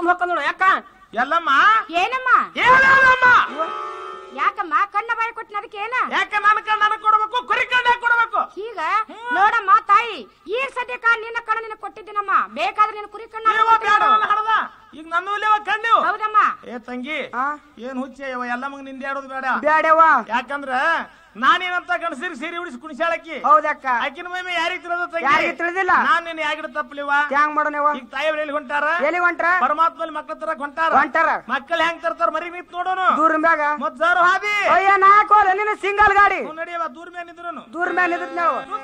ತುಂಬ ಹೊಕ್ಕ ನೋಡು ಯಾಕ ಎಲ್ಲಮ್ಮ ಏನಮ್ಮ ಹೇಳಮ್ಮ ಯಾಕಮ್ಮ ಕಣ್ಣ ಬಾಯಿ ಕೊಟ್ಟಿನ ಅದಕ್ಕೆ ಏನ ಯಾಕೆ ನನ್ನ ಕಣ್ಣು ನನಗ್ ಕೊಡ್ಬೇಕು ಕುರಿ ಕಣ್ಣು ಯಾಕೆ ಕೊಡ್ಬೇಕು ಈಗ ನೋಡಮ್ಮ ತಾಯಿ ಈಗ ಸದ್ಯಕ್ಕ ನಿನ್ನ ಕಣ್ಣ ನಿನಗೆ ಕೊಟ್ಟಿದ್ದೀನಮ್ಮ ಬೇಕಾದ್ರೆ ನಿನ್ನ ಕುರಿ ಕಣ್ಣ ಇವ ಬೇಡ ನನ್ನ ಹಡದ ಈಗ ನನ್ನ ಇವ ಕಣ್ಣು ಹೌದಮ್ಮ ಏ ತಂಗಿ ಆ? ಏನ್ ಹುಚ್ಚ ಇವ ಎಲ್ಲ ಮಗ ನಿಂದ ಆಡೋದು ಬೇಡ ಬ್ಯಾಡವ್ವ ಯಾಕಂದ್ರ ನಾನೇನಂತ ಗಣಸಿರಿ ಸೀರೆ ಉಡಿಸಿ ಕುಣಿಸಾಳಕ್ಕಿ ಹೌದಕ್ಕ ಆಕಿನ ಮೈ ಯಾರಿಗ್ ತಿಳಿದ ಯಾರಿಗ್ ತಿಳಿದಿಲ್ಲ? ನಾನ್ ನಿನ್ನ ಯಾಗಿಡ ತಪ್ಪಲಿವ ಹ್ಯಾಂಗ್ ಮಾಡೋಣವ ಈಗ ತಾಯಿಯವ್ರು ಎಲ್ಲಿ ಹೊಂಟಾರ ಎಲ್ಲಿ ಹೊಂಟ್ರ ಪರಮಾತ್ಮಲ್ಲಿ ಮಕ್ಕಳ ತರ ಹೊಂಟಾರ ಹೊಂಟಾರ ಮಕ್ಕಳು ಹೆಂಗ್ ತರ್ತಾರ ಮರಿ ನಿಂತ್ ನೋಡೋನು ದೂರ ಮ್ಯಾಗ ಮತ್ ಜಾರು ಹಾದಿ ಅಯ್ಯ ನಾಕೋಲ ನಿನ್ನ ಸಿಂಗಲ್ ಗಾಡಿ ನಡೆಯವ ದೂರ ಮೇಲೆ ನಿಂದ್ರನು ದೂರ ಮ್ಯಾಲ ನಿಂತ ನಾವು